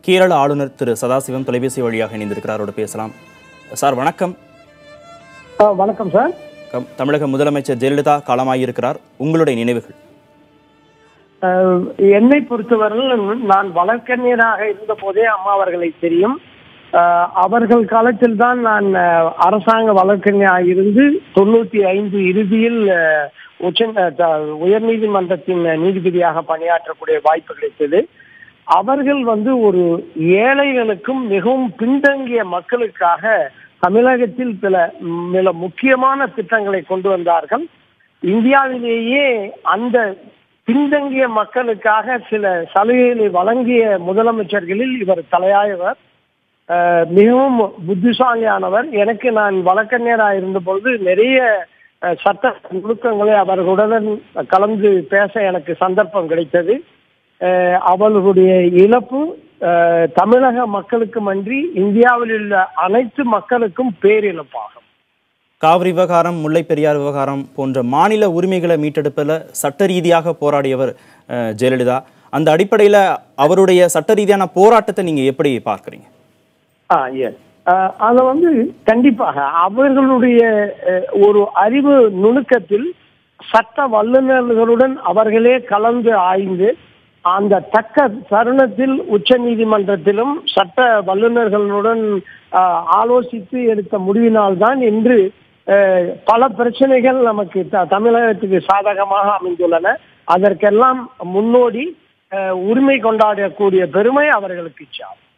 கேரள ஆளுநர் திரு சதாசிவம் தொலைபேசி வழியாக இணைந்திருக்கிறார் அவரோடு பேசலாம் சார் வணக்கம் ஆ, வணக்கம் சார் கம்- தமிழக முதலமைச்சர் ஜெயலலிதா காலமாகியிருக்கிறார் உங்களுடைய நினைவுகள் அஹ், என்னை பொறுத்தவரையில் நான் வழக்கறிஞராக இருந்த போதே அம்மா அவர்களை தெரியும் அஹ், அவர்கள் காலத்தில் தான் நான் அஹ், அரசாங்க வழக்கறிஞராக இருந்து தொண்ணூத்தி ஐந்து இறுதியில் அஹ், உச்ச அஹ், த- உயர்நீதிமன்றத்தின் நீதிபதியாக பணியாற்றக்கூடிய வாய்ப்பு கிடைத்தது அவர்கள் வந்து ஒரு ஏழைகளுக்கும் மிகவும் பின்தங்கிய மக்களுக்காக தமிழகத்தில் சில மிக முக்கியமான திட்டங்களை கொண்டு வந்தார்கள் இந்தியாவிலேயே அந்த பின்தங்கிய மக்களுக்காக சில சலுகைகளை வழங்கிய முதலமைச்சர்களில் இவர் தலையாயவர் அஹ், மிகவும் புத்திசாலியானவர் எனக்கு நான் வழக்கறிஞராக இருந்த பொழுது நிறைய அஹ், சட்ட நுணுக்கங்களை அவர்களுடன் கலந்து பேச எனக்கு சந்தர்ப்பம் கிடைத்தது அஹ், அவர்களுடைய இழப்பு அஹ், தமிழக மக்களுக்கும் அன்றி இந்தியாவில் உள்ள அனைத்து மக்களுக்கும் பேரிழப்பாகும் காவிரி விவகாரம் முல்லை பெரியார் விவகாரம் போன்ற மாநில உரிமைகளை மீட்டெடுப்பதில் சட்ட ரீதியாக போராடியவர் அஹ், ஜெயலலிதா அந்த அடிப்படையில் அவருடைய சட்ட ரீதியான போராட்டத்தை நீங்க எப்படி பார்க்குறீங்க ஆ எஸ் அதை வந்து கண்டிப்பாக அவர்களுடைய அஹ், ஒரு அறிவு நுணுக்கத்தில் சட்ட வல்லுநர்களுடன் அவர்களே கலந்து ஆய்ந்து அந்த தக்க தருணத்தில் உச்ச நீதிமன்றத்திலும் சட்ட வல்லுநர்களுடன் ஆஹ், ஆலோசித்து எடுத்த முடிவினால்தான் இன்று அஹ், பல பிரச்சனைகள் நமக்கு த- தமிழகத்துக்கு சாதகமாக அமைந்துள்ளன அதற்கெல்லாம் முன்னோடி அஹ், உரிமை கொண்டாடக்கூடிய பெருமை அவர்களுக்கு சார்